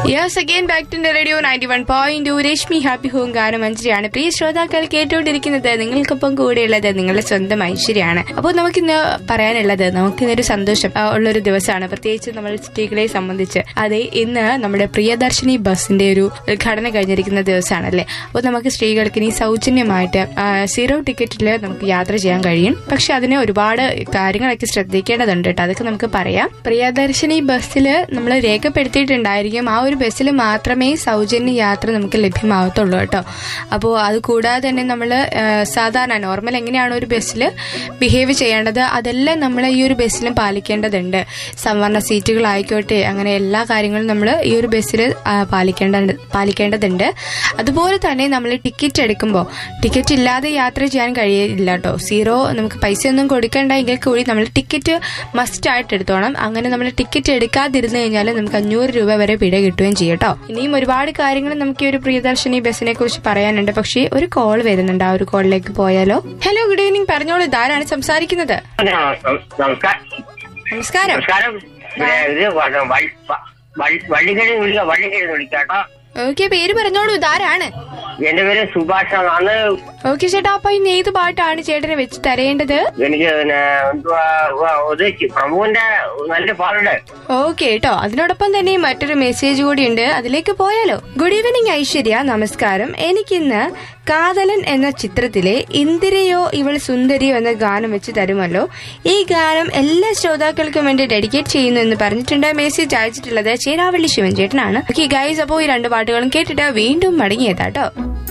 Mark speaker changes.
Speaker 1: yes again back to radio ninety one point Rashmi happy home ഗാനം മഞ്ജരിയാണ് പ്രിയ ശ്രോതാക്കൾ കേട്ടുകൊണ്ടിരിക്കുന്നത് നിങ്ങൾക്കൊപ്പം കൂടെയുള്ളത് നിങ്ങളുടെ സ്വന്തം ഐശ്വര്യാണ് അപ്പോൾ നമുക്കിന്ന് പറയാനുള്ളത് നമുക്കിന്നൊരു സന്തോഷം ആ, ഉള്ളൊരു ദിവസമാണ് പ്രത്യേകിച്ച് നമ്മൾ സ്ത്രീകളെ സംബന്ധിച്ച് അതെ ഇന്ന് നമ്മുടെ പ്രിയദർശിനി ബസിന്റെ ഒരു ഉദ്ഘാടനം കഴിഞ്ഞിരിക്കുന്ന ദിവസമാണല്ലേ അപ്പോൾ നമുക്ക് സ്ത്രീകൾക്ക് ഇനി സൗജന്യമായിട്ട് ആ, സീറോ ടിക്കറ്റിൽ നമുക്ക് യാത്ര ചെയ്യാൻ കഴിയും പക്ഷെ അതിന് ഒരുപാട് കാര്യങ്ങളൊക്കെ ശ്രദ്ധിക്കേണ്ടതുണ്ട് കേട്ടോ അതൊക്കെ നമുക്ക് പറയാം പ്രിയദർശിനി ബസ്സിൽ നമ്മൾ രേഖപ്പെടുത്തിയിട്ടുണ്ടായിരിക്കും ആ ഒരു ബസ്സിൽ മാത്രമേ സൗജന്യ യാത്ര നമുക്ക് ലഭ്യമാവത്തുള്ളൂ കേട്ടോ അപ്പോൾ അത് കൂടാതെ തന്നെ നമ്മൾ സാധാരണ നോർമൽ എങ്ങനെയാണ് ഒരു ബസ്സിൽ ബിഹേവ് ചെയ്യേണ്ടത് അതെല്ലാം നമ്മൾ ഈ ഒരു ബസ്സിലും പാലിക്കേണ്ടതുണ്ട് സംവരണ സീറ്റുകളായിക്കോട്ടെ അങ്ങനെ എല്ലാ കാര്യങ്ങളും നമ്മൾ ഈ ഒരു ബസ്സിൽ പാലിക്കേണ്ട പാലിക്കേണ്ടതുണ്ട് അതുപോലെ തന്നെ നമ്മൾ ടിക്കറ്റ് എടുക്കുമ്പോൾ ടിക്കറ്റ് ഇല്ലാതെ യാത്ര ചെയ്യാൻ കഴിയില്ല കേട്ടോ സീറോ നമുക്ക് പൈസ ഒന്നും കൊടുക്കേണ്ട എങ്കിൽ കൂടി നമ്മൾ ടിക്കറ്റ് മസ്റ്റ് ആയിട്ട് എടുത്തോണം അങ്ങനെ നമ്മൾ ടിക്കറ്റ് എടുക്കാതിരുന്നു കഴിഞ്ഞാൽ നമുക്ക് അഞ്ഞൂറ് രൂപ വരെ പിഴ കിട്ടുകയും ചെയ്യും കേട്ടോ ഇനിയും ഒരുപാട് കാര്യങ്ങൾ നമുക്ക് ഈ ഒരു പ്രിയദർശിനി ബസ്സിനെ കുറിച്ച് പറയാനുണ്ട് പക്ഷേ ഒരു കോൾ വരുന്നുണ്ട് ആ ഒരു കോളിലേക്ക് പോയാലോ ഹലോ ഗുഡ് ഈവനിങ് പറഞ്ഞോളൂ ഇതാരാണ് സംസാരിക്കുന്നത്
Speaker 2: നമസ്കാരം
Speaker 1: നമസ്കാരം
Speaker 2: നമസ്കാരം ഇത് ഇത് വ- വ- വ- വ- വള്ളിക്കഴി വിളിക്കാം വള്ളിക്കഴി വിളിക്കാട്ടോ
Speaker 1: ഓക്കെ പേര് പറഞ്ഞോളൂ ഇതാരാണ്
Speaker 2: എന്റെ പേര് സുഭാഷ് ആണ്
Speaker 1: ഓക്കെ ചേട്ടാ അപ്പൊ ഇന്ന് ഏത് പാട്ടാണ് ചേട്ടന് വെച്ച് തരേണ്ടത്
Speaker 2: എനിക്ക് പിന്നെ എന്തുവാ ഉവ്വ, ഇത് പ്രഭുവിന്റെ നല്ല പാടുണ്ട്
Speaker 1: ഓക്കെ കേട്ടോ അതിനോടൊപ്പം തന്നെ മറ്റൊരു മെസ്സേജ് കൂടി ഉണ്ട് അതിലേക്ക് പോയാലോ ഗുഡ് ഈവനിങ് ഐശ്വര്യ നമസ്കാരം എനിക്കിന്ന് കാതലൻ എന്ന ചിത്രത്തിലെ ഇന്ദിരയോ ഇവൾ സുന്ദരിയോ എന്ന ഗാനം വെച്ച് തരുമല്ലോ ഈ ഗാനം എല്ലാ ശ്രോതാക്കൾക്കും വേണ്ടി ഡെഡിക്കേറ്റ് ചെയ്യുന്നു എന്ന് പറഞ്ഞിട്ടുണ്ട് മെസ്സേജ് അയച്ചിട്ടുള്ളത് ചേരാവള്ളി ശിവൻ ചേട്ടനാണ് ഓക്കെ ഗൈസ് അപ്പോൾ ഈ രണ്ട് പാട്ടുകളും കേട്ടിട്ട് വീണ്ടും മടങ്ങിയെത്താട്ടോ